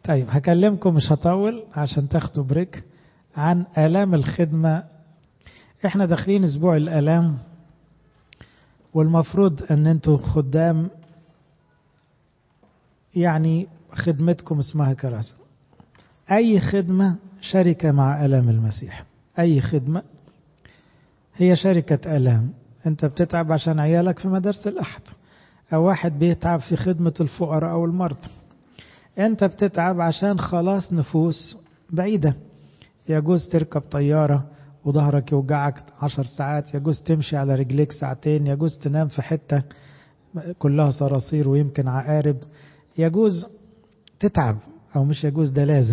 طيب هكلمكم مش هطول عشان تاخدوا بريك عن آلام الخدمة احنا داخلين اسبوع الآلام والمفروض ان انتوا خدام يعني خدمتكم اسمها كراسة اي خدمة شركة مع آلام المسيح اي خدمة هي شركة آلام انت بتتعب عشان عيالك في مدارس الأحد او واحد بيتعب في خدمة الفقراء او المرضى انت بتتعب عشان خلاص نفوس بعيدة يجوز تركب طيارة وظهرك يوجعك عشر ساعات يجوز تمشي على رجليك ساعتين يجوز تنام في حتة كلها صراصير ويمكن عقارب يجوز تتعب أو مش يجوز ده لازم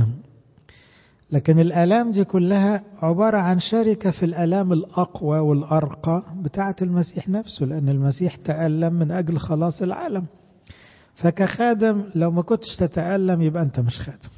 لكن الآلام دي كلها عبارة عن شركة في الآلام الأقوى والأرقى بتاعة المسيح نفسه لأن المسيح تألم من أجل خلاص العالم فكخادم لو ما كنتش تتألم يبقى أنت مش خادم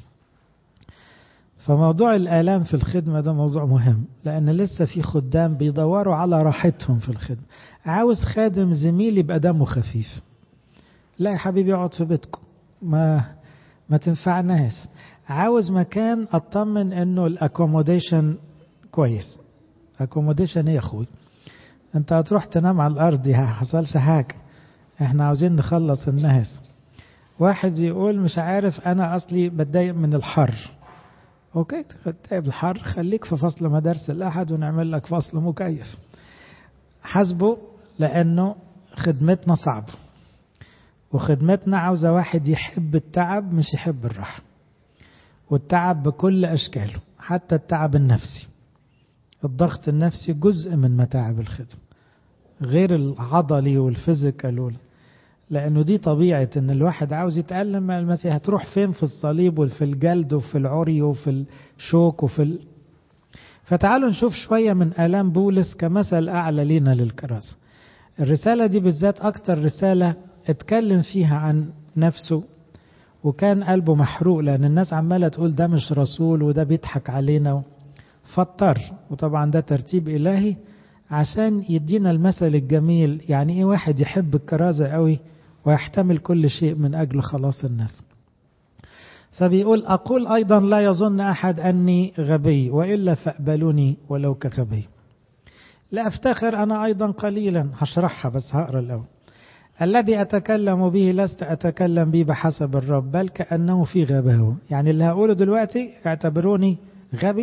فموضوع الآلام في الخدمة ده موضوع مهم لأن لسه في خدام بيدوروا على راحتهم في الخدمة عاوز خادم زميل يبقى دمه خفيف لا يا حبيبي اقعد في بيتكم ما ما تنفعناش عاوز مكان اطمن انه الاكوموديشن كويس اكوموديشن ايه يا اخوي انت هتروح تنام على الارض يا حصلش حاجه احنا عاوزين نخلص الناس واحد يقول مش عارف انا اصلي بتضايق من الحر اوكي تتضايق بالحر خليك في فصل مدارس الاحد ونعمل لك فصل مكيف حسبه لانه خدمتنا صعبه وخدمتنا عاوزه واحد يحب التعب مش يحب الراحه والتعب بكل اشكاله حتى التعب النفسي الضغط النفسي جزء من متاعب الخدمه غير العضلي والفيزيكال لانه دي طبيعه ان الواحد عاوز يتالم مع المسيح هتروح فين في الصليب وفي الجلد وفي العري وفي الشوك وفي ال... فتعالوا نشوف شويه من الام بولس كمثل اعلى لينا للكراسه الرساله دي بالذات اكتر رساله اتكلم فيها عن نفسه وكان قلبه محروق لان الناس عماله تقول ده مش رسول وده بيضحك علينا فاضطر وطبعا ده ترتيب الهي عشان يدينا المثل الجميل يعني ايه واحد يحب الكرازة قوي ويحتمل كل شيء من أجل خلاص الناس فبيقول أقول أيضا لا يظن أحد أني غبي وإلا فأقبلوني ولو كغبي لا أفتخر أنا أيضا قليلا هشرحها بس هقرأ الأول الذي أتكلم به لست أتكلم به بحسب الرب بل كأنه في غباوة يعني اللي هقوله دلوقتي اعتبروني غبي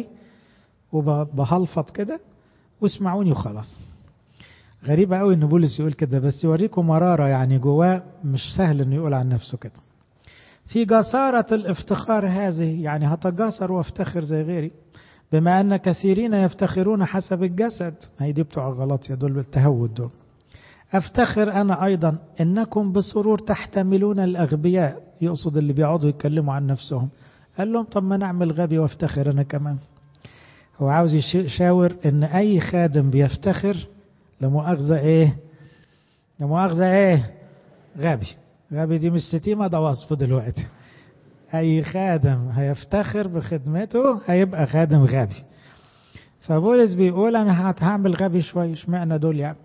وبهلفط كده واسمعوني وخلاص غريبة قوي ان بولس يقول كده بس يوريكم مرارة يعني جواه مش سهل انه يقول عن نفسه كده في جسارة الافتخار هذه يعني هتجاسر وافتخر زي غيري بما ان كثيرين يفتخرون حسب الجسد هي دي بتوع غلط دول بالتهود دول افتخر انا ايضا انكم بسرور تحتملون الاغبياء يقصد اللي بيقعدوا يتكلموا عن نفسهم قال لهم طب ما نعمل غبي وافتخر انا كمان هو عاوز يشاور ان اي خادم بيفتخر لمؤاخذة ايه لمؤاخذة ايه غبي غبي دي مش شتيمة ده وصف دلوقتي اي خادم هيفتخر بخدمته هيبقى خادم غبي فبولس بيقول انا هعمل غبي شوي اشمعنى دول يعني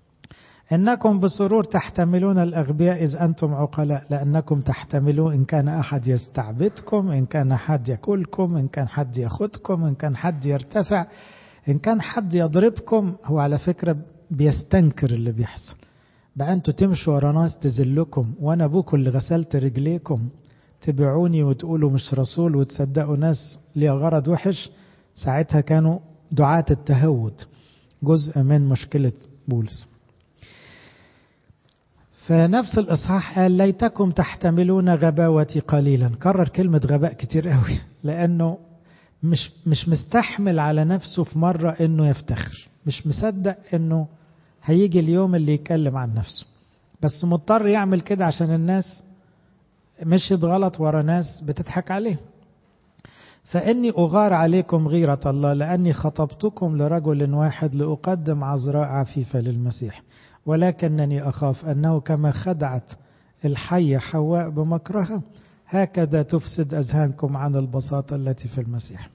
إنكم بسرور تحتملون الأغبياء إذ أنتم عقلاء لأنكم تحتملون إن كان أحد يستعبدكم إن كان حد يأكلكم إن كان حد ياخدكم إن كان حد يرتفع إن كان حد يضربكم هو على فكرة بيستنكر اللي بيحصل بقى أنتوا تمشوا ورا ناس تذلكم وأنا أبوكم اللي غسلت رجليكم تبيعوني وتقولوا مش رسول وتصدقوا ناس ليها غرض وحش ساعتها كانوا دعاة التهود جزء من مشكلة بولس فنفس الإصحاح قال ليتكم تحتملون غباوتي قليلا كرر كلمة غباء كتير قوي لأنه مش مش مستحمل على نفسه في مرة إنه يفتخر مش مصدق إنه هيجي اليوم اللي يتكلم عن نفسه بس مضطر يعمل كده عشان الناس مشيت غلط ورا ناس بتضحك عليه فإني أغار عليكم غيرة الله لأني خطبتكم لرجل واحد لأقدم عذراء عفيفة للمسيح ولكنني أخاف أنه كما خدعت الحية حواء بمكرها هكذا تفسد أذهانكم عن البساطة التي في المسيح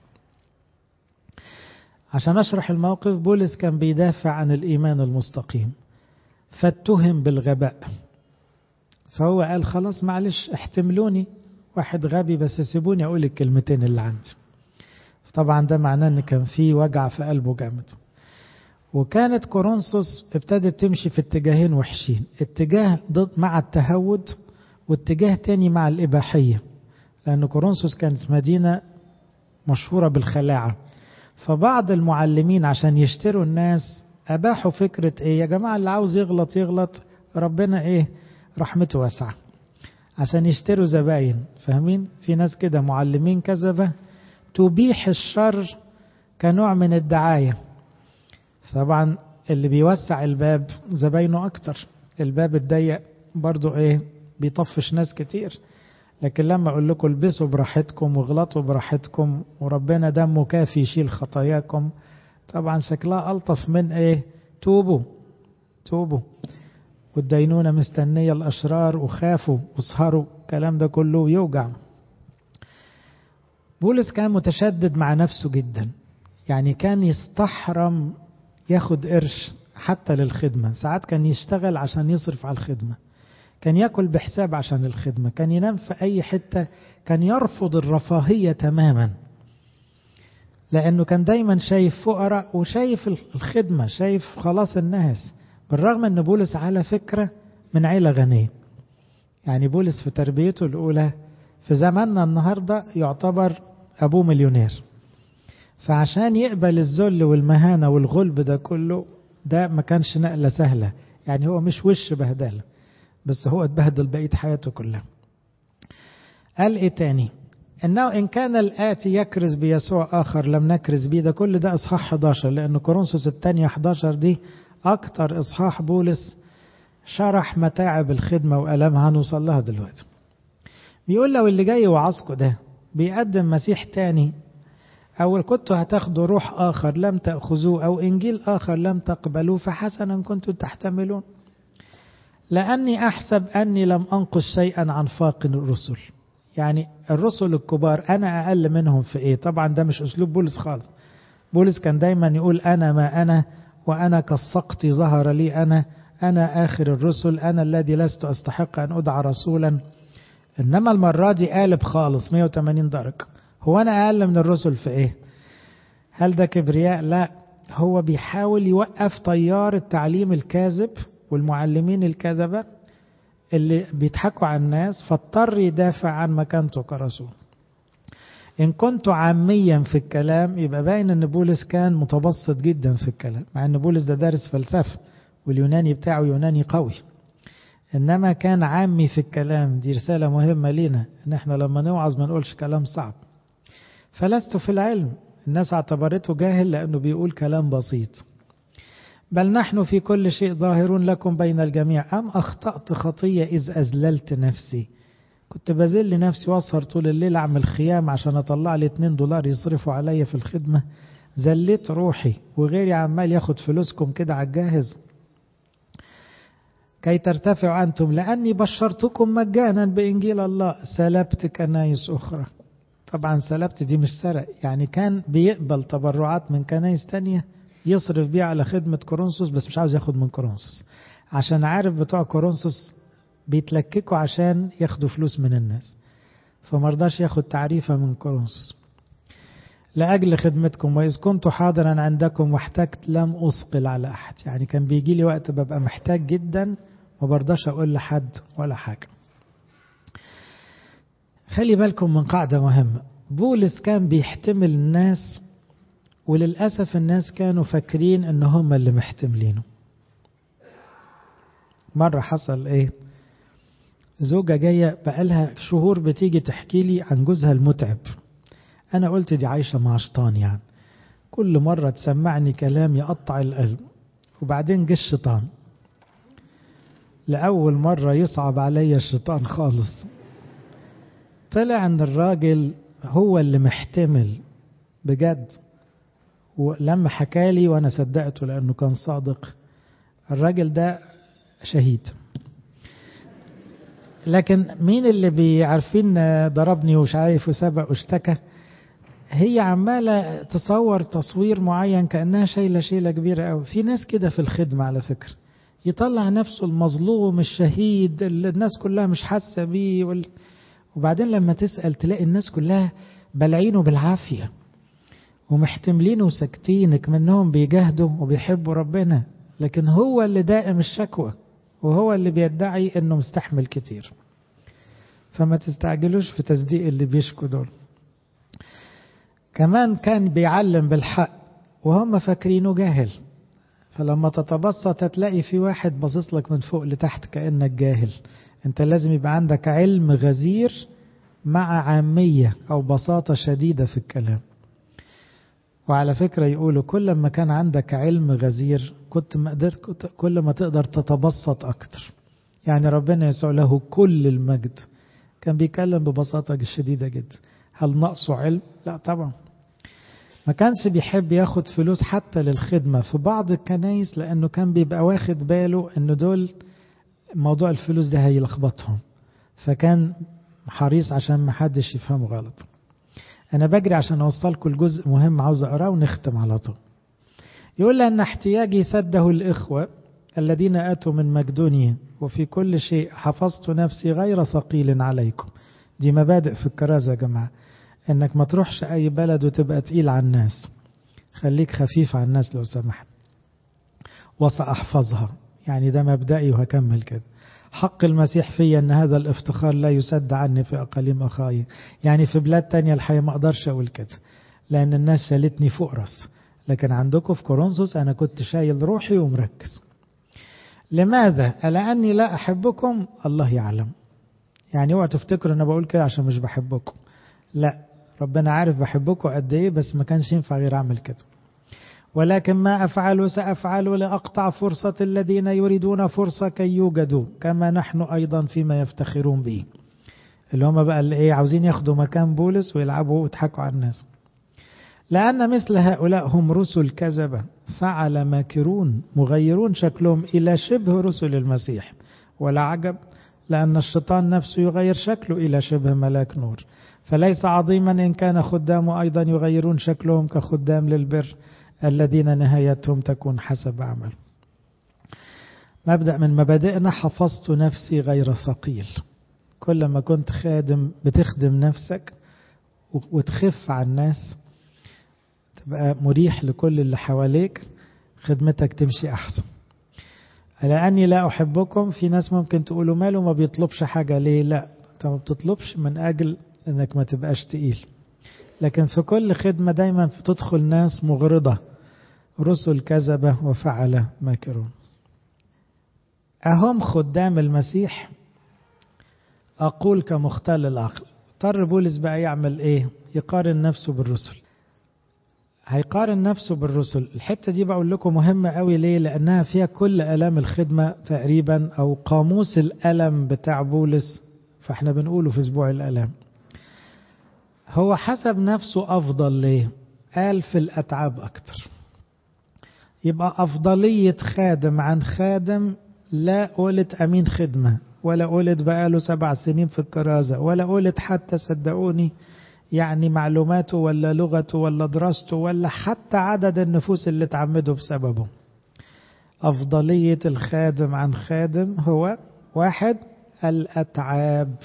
عشان أشرح الموقف بولس كان بيدافع عن الإيمان المستقيم فاتهم بالغباء فهو قال خلاص معلش احتملوني واحد غبي بس سيبوني أقول الكلمتين اللي عندي طبعا ده معناه ان كان في وجع في قلبه جامد وكانت كورنثوس ابتدت تمشي في اتجاهين وحشين اتجاه ضد مع التهود واتجاه تاني مع الإباحية لأن كورنثوس كانت مدينة مشهورة بالخلاعة فبعض المعلمين عشان يشتروا الناس أباحوا فكرة إيه يا جماعة اللي عاوز يغلط يغلط ربنا إيه رحمته واسعة عشان يشتروا زباين فاهمين في ناس كده معلمين كذبة تبيح الشر كنوع من الدعاية طبعا اللي بيوسع الباب زباينه أكتر الباب الضيق برضو إيه بيطفش ناس كتير لكن لما أقول لكم البسوا براحتكم واغلطوا براحتكم وربنا دمه كافي يشيل خطاياكم طبعا شكلها ألطف من إيه توبوا توبوا والدينونة مستنية الأشرار وخافوا واسهروا الكلام ده كله يوجع بولس كان متشدد مع نفسه جدا يعني كان يستحرم ياخد قرش حتى للخدمة ساعات كان يشتغل عشان يصرف على الخدمة كان ياكل بحساب عشان الخدمة كان ينام في أي حتة كان يرفض الرفاهية تماما لأنه كان دايما شايف فقراء وشايف الخدمة شايف خلاص الناس بالرغم أن بولس على فكرة من عيلة غنية يعني بولس في تربيته الأولى في زماننا النهاردة يعتبر أبوه مليونير فعشان يقبل الذل والمهانة والغلب ده كله ده ما كانش نقلة سهلة يعني هو مش وش بهدله بس هو اتبهدل بقية حياته كلها قال ايه تاني انه ان كان الاتي يكرز بيسوع اخر لم نكرز بيه ده كل ده اصحاح 11 لان كورنثوس الثانيه 11 دي اكتر اصحاح بولس شرح متاعب الخدمه والامها هنوصل لها دلوقتي بيقول لو اللي جاي وعظكم ده بيقدم مسيح تاني أو كنتوا هتاخدوا روح آخر لم تأخذوه أو إنجيل آخر لم تقبلوه فحسنا كنتم تحتملون لأني أحسب أني لم أنقص شيئا عن فاق الرسل يعني الرسل الكبار أنا أقل منهم في إيه طبعا ده مش أسلوب بولس خالص بولس كان دايما يقول أنا ما أنا وأنا كالسقط ظهر لي أنا أنا آخر الرسل أنا الذي لست أستحق أن أدعى رسولا إنما المرة دي قالب خالص 180 درجة هو أنا أقل من الرسل في إيه هل ده كبرياء لا هو بيحاول يوقف طيار التعليم الكاذب والمعلمين الكذبة اللي بيضحكوا على الناس فاضطر يدافع عن مكانته كرسول إن كنت عاميا في الكلام يبقى باين أن بولس كان متبسط جدا في الكلام مع أن بولس ده دارس فلسفة واليوناني بتاعه يوناني قوي إنما كان عامي في الكلام دي رسالة مهمة لينا إن إحنا لما نوعظ ما نقولش كلام صعب فلست في العلم الناس اعتبرته جاهل لأنه بيقول كلام بسيط بل نحن في كل شيء ظاهرون لكم بين الجميع أم أخطأت خطية إذ أزللت نفسي كنت بذل نفسي واسهر طول الليل أعمل خيام عشان أطلع لي 2 دولار يصرفوا عليا في الخدمة زليت روحي وغيري عمال ياخد فلوسكم كده على الجاهز كي ترتفعوا أنتم لأني بشرتكم مجانا بإنجيل الله سلبت كنايس أخرى طبعا سلبت دي مش سرق يعني كان بيقبل تبرعات من كنايس تانية يصرف بيها على خدمة كورنثوس بس مش عاوز ياخد من كورنثوس عشان عارف بتوع كورنثوس بيتلككوا عشان ياخدوا فلوس من الناس فمرضاش ياخد تعريفة من كورنثوس لأجل خدمتكم وإذ كنت حاضرا عندكم واحتجت لم أثقل على أحد يعني كان بيجي لي وقت ببقى محتاج جدا ما برضاش أقول لحد ولا حاجة خلي بالكم من قاعدة مهمة بولس كان بيحتمل الناس وللأسف الناس كانوا فاكرين ان هم اللي محتملينه مرة حصل ايه زوجة جاية بقالها شهور بتيجي تحكي لي عن جوزها المتعب انا قلت دي عايشة مع شيطان يعني كل مرة تسمعني كلام يقطع القلب وبعدين جه الشيطان لأول مرة يصعب عليا الشيطان خالص طلع ان الراجل هو اللي محتمل بجد ولما حكالي وانا صدقته لانه كان صادق الراجل ده شهيد لكن مين اللي بيعرفين ضربني ومش عارف وسبق واشتكى هي عمالة تصور تصوير معين كأنها شايلة شيلة كبيرة قوي في ناس كده في الخدمة على فكرة يطلع نفسه المظلوم الشهيد اللي الناس كلها مش حاسة بيه وال... وبعدين لما تسأل تلاقي الناس كلها بلعينه بالعافية ومحتملينه وساكتين منهم بيجاهدوا وبيحبوا ربنا لكن هو اللي دائم الشكوى وهو اللي بيدعي انه مستحمل كتير فما تستعجلوش في تصديق اللي بيشكوا دول كمان كان بيعلم بالحق وهم فاكرينه جاهل فلما تتبسط هتلاقي في واحد باصص لك من فوق لتحت كأنك جاهل انت لازم يبقى عندك علم غزير مع عامية أو بساطة شديدة في الكلام وعلى فكرة يقولوا كل ما كان عندك علم غزير كنت ما قدرت كل ما تقدر تتبسط أكتر يعني ربنا يسوع له كل المجد كان بيتكلم ببساطة شديدة جدا هل نقصه علم؟ لا طبعا ما كانش بيحب ياخد فلوس حتى للخدمة في بعض الكنايس لأنه كان بيبقى واخد باله أنه دول موضوع الفلوس ده هيلخبطهم فكان حريص عشان ما حدش يفهمه غلط أنا بجري عشان أوصلكم الجزء مهم عاوز أقراه ونختم على طول يقول لأن احتياجي سده الإخوة الذين أتوا من مقدونيا وفي كل شيء حفظت نفسي غير ثقيل عليكم دي مبادئ في الكرازة يا جماعة انك ما تروحش اي بلد وتبقى تقيل على الناس خليك خفيف على الناس لو سمحت وسأحفظها يعني ده مبدئي وهكمل كده حق المسيح في ان هذا الافتخار لا يسد عني في اقاليم اخاي يعني في بلاد تانية الحقيقة ما اقدرش اقول كده لان الناس شالتني فوق راس لكن عندكم في كورنثوس انا كنت شايل روحي ومركز لماذا ألا أني لا أحبكم الله يعلم يعني اوعى تفتكروا أنا بقول كده عشان مش بحبكم لا ربنا عارف بحبكم قد ايه بس ما كانش ينفع غير اعمل كده ولكن ما افعل سافعل لاقطع فرصه الذين يريدون فرصه كي يوجدوا كما نحن ايضا فيما يفتخرون به اللي هم بقى اللي ايه عاوزين ياخدوا مكان بولس ويلعبوا ويضحكوا على الناس لأن مثل هؤلاء هم رسل كذبة فعل ماكرون مغيرون شكلهم إلى شبه رسل المسيح ولا عجب لأن الشيطان نفسه يغير شكله إلى شبه ملاك نور فليس عظيما إن كان خدامه أيضا يغيرون شكلهم كخدام للبر الذين نهايتهم تكون حسب عمل مبدأ من مبادئنا حفظت نفسي غير ثقيل كل ما كنت خادم بتخدم نفسك وتخف على الناس تبقى مريح لكل اللي حواليك خدمتك تمشي أحسن لأني لا أحبكم في ناس ممكن تقولوا ماله ما بيطلبش حاجة ليه لا أنت ما بتطلبش من أجل أنك ما تبقاش تقيل لكن في كل خدمة دايما تدخل ناس مغرضة رسل كذبة وفعل ماكرون أهم خدام المسيح أقول كمختل العقل اضطر بولس بقى يعمل إيه يقارن نفسه بالرسل هيقارن نفسه بالرسل الحتة دي بقول لكم مهمة قوي ليه لأنها فيها كل ألام الخدمة تقريبا أو قاموس الألم بتاع بولس فاحنا بنقوله في أسبوع الألام هو حسب نفسه أفضل ليه قال في الأتعاب أكتر يبقى أفضلية خادم عن خادم لا قولت أمين خدمة ولا قولت بقاله سبع سنين في الكرازة ولا قولت حتى صدقوني يعني معلوماته ولا لغته ولا دراسته ولا حتى عدد النفوس اللي تعمدوا بسببه أفضلية الخادم عن خادم هو واحد الأتعاب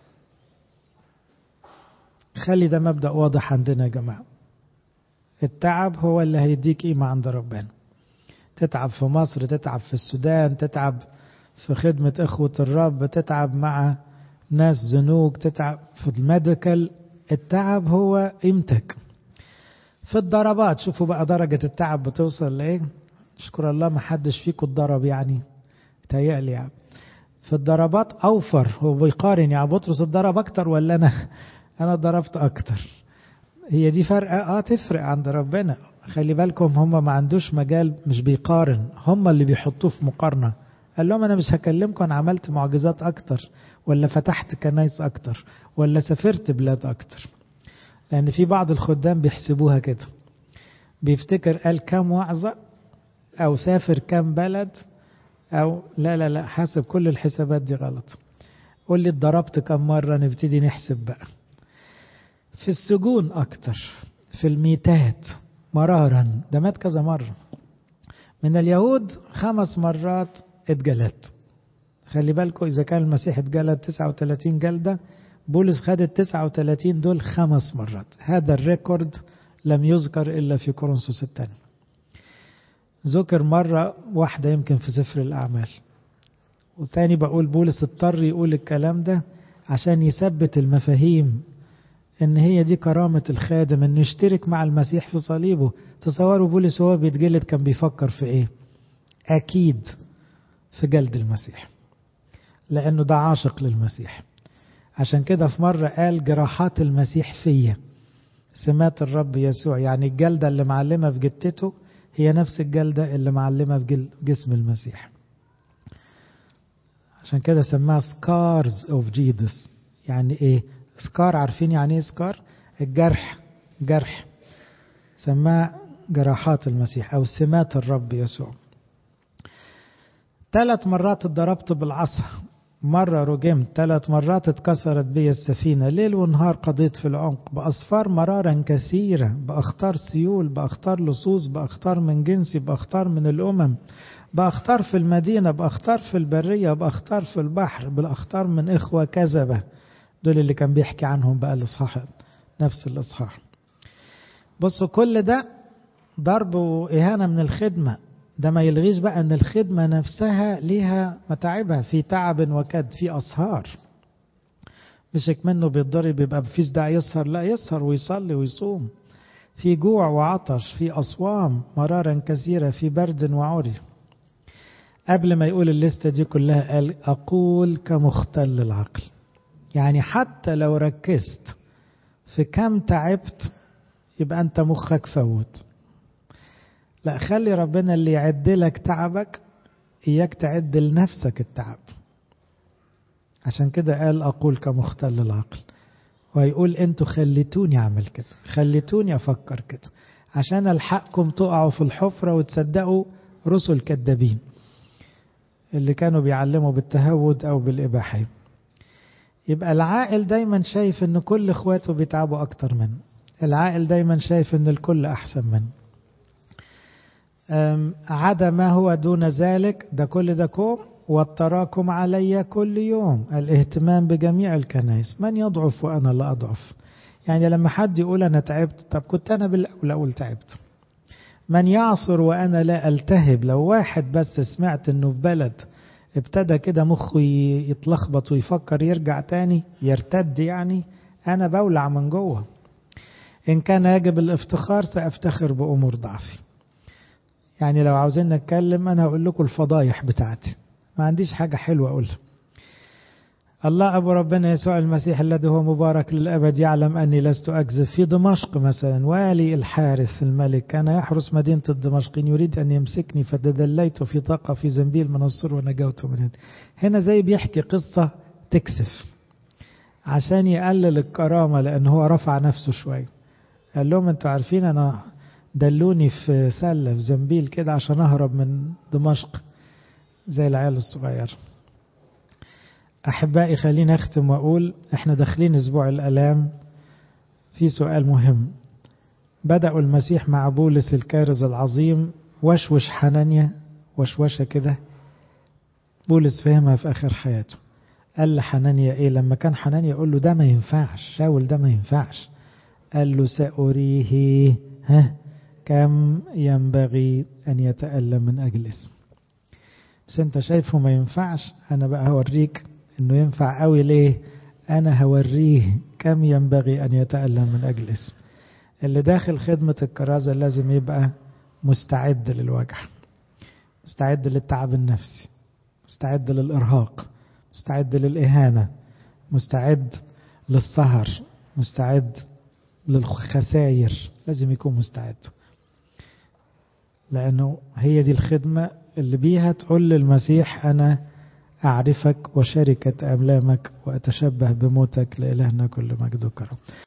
خلي ده مبدأ واضح عندنا يا جماعة التعب هو اللي هيديك قيمة عند ربنا تتعب في مصر تتعب في السودان تتعب في خدمة إخوة الرب تتعب مع ناس زنوج تتعب في الميديكال التعب هو قيمتك في الضربات شوفوا بقى درجة التعب بتوصل لإيه شكر الله ما حدش فيكم اتضرب يعني تهيألي يعني في الضربات أوفر هو بيقارن يعني بطرس اتضرب أكتر ولا أنا أنا ضربت أكتر هي دي فرق اه تفرق عند ربنا خلي بالكم هم ما عندوش مجال مش بيقارن هم اللي بيحطوه في مقارنة قال لهم انا مش هكلمكم انا عملت معجزات اكتر ولا فتحت كنايس اكتر ولا سافرت بلاد اكتر لان في بعض الخدام بيحسبوها كده بيفتكر قال كام وعظة او سافر كام بلد او لا لا لا حاسب كل الحسابات دي غلط قول لي اتضربت كم مرة نبتدي نحسب بقى في السجون أكتر في الميتات مرارا ده مات كذا مرة من اليهود خمس مرات اتجلد خلي بالكم إذا كان المسيح اتجلد 39 جلدة بولس خد ال 39 دول خمس مرات هذا الريكورد لم يذكر إلا في كورنثوس الثاني ذكر مرة واحدة يمكن في سفر الأعمال وثاني بقول بولس اضطر يقول الكلام ده عشان يثبت المفاهيم ان هي دي كرامة الخادم انه يشترك مع المسيح في صليبه تصوروا بولس وهو بيتجلد كان بيفكر في ايه اكيد في جلد المسيح لانه ده عاشق للمسيح عشان كده في مرة قال جراحات المسيح فيا سمات الرب يسوع يعني الجلدة اللي معلمة في جتته هي نفس الجلدة اللي معلمة في جسم المسيح عشان كده سماها سكارز اوف جيدس يعني ايه سكار عارفين يعني ايه سكار الجرح جرح سماها جراحات المسيح او سمات الرب يسوع ثلاث مرات اتضربت بالعصا مرة رجمت ثلاث مرات اتكسرت بي السفينة ليل ونهار قضيت في العمق بأصفار مرارا كثيرة بأختار سيول بأختار لصوص بأختار من جنسي بأختار من الأمم بأختار في المدينة بأختار في البرية بأختار في البحر بأختار من إخوة كذبة دول اللي كان بيحكي عنهم بقى الإصحاح نفس الإصحاح بصوا كل ده ضرب وإهانة من الخدمة ده ما يلغيش بقى ان الخدمة نفسها ليها متاعبها في تعب وكد في أسهار مش منه بيتضرب يبقى مفيش داعي يسهر لا يسهر ويصلي ويصوم في جوع وعطش في أصوام مرارا كثيرة في برد وعري قبل ما يقول الليستة دي كلها قال أقول كمختل العقل يعني حتى لو ركزت في كم تعبت يبقى أنت مخك فوت لا خلي ربنا اللي يعد لك تعبك إياك تعد لنفسك التعب عشان كده قال أقول كمختل العقل ويقول أنتوا خليتوني أعمل كده خليتوني أفكر كده عشان ألحقكم تقعوا في الحفرة وتصدقوا رسل كذابين اللي كانوا بيعلموا بالتهود أو بالإباحة يبقى العاقل دايما شايف ان كل اخواته بيتعبوا اكتر منه العاقل دايما شايف ان الكل احسن منه عدا ما هو دون ذلك ده كل ده كوم والتراكم علي كل يوم الاهتمام بجميع الكنائس من يضعف وأنا لا أضعف يعني لما حد يقول أنا تعبت طب كنت أنا بالأول أقول تعبت من يعصر وأنا لا ألتهب لو واحد بس سمعت أنه في بلد ابتدى كده مخه يتلخبط ويفكر يرجع تاني يرتد يعني أنا بولع من جوه إن كان يجب الافتخار سأفتخر بأمور ضعفي يعني لو عاوزين نتكلم أنا هقول لكم الفضايح بتاعتي ما عنديش حاجة حلوة أقولها الله أبو ربنا يسوع المسيح الذي هو مبارك للأبد يعلم أني لست أكذب في دمشق مثلا والي الحارث الملك كان يحرس مدينة الدمشقين يريد أن يمسكني فتدليت في طاقة في زنبيل من السر ونجوت من هنا هنا زي بيحكي قصة تكسف عشان يقلل الكرامة لأن هو رفع نفسه شوية قال لهم أنتوا عارفين أنا دلوني في سلة في زنبيل كده عشان أهرب من دمشق زي العيال الصغير أحبائي خليني أختم وأقول إحنا داخلين أسبوع الألام في سؤال مهم بدأوا المسيح مع بولس الكارز العظيم وشوش حنانيا وشوشة كده بولس فهمها في آخر حياته قال لحنانيا إيه لما كان حنانيا يقول له ده ما ينفعش شاول ده ما ينفعش قال له سأريه ها كم ينبغي أن يتألم من أجل اسم بس أنت شايفه ما ينفعش أنا بقى هوريك أنه ينفع قوي ليه أنا هوريه كم ينبغي أن يتألم من أجل اسم اللي داخل خدمة الكرازة لازم يبقى مستعد للوجع مستعد للتعب النفسي مستعد للإرهاق مستعد للإهانة مستعد للسهر مستعد للخسائر لازم يكون مستعد لأنه هي دي الخدمة اللي بيها تقول للمسيح أنا أعرفك وشركة أملامك وأتشبه بموتك لإلهنا كل مجد وكرم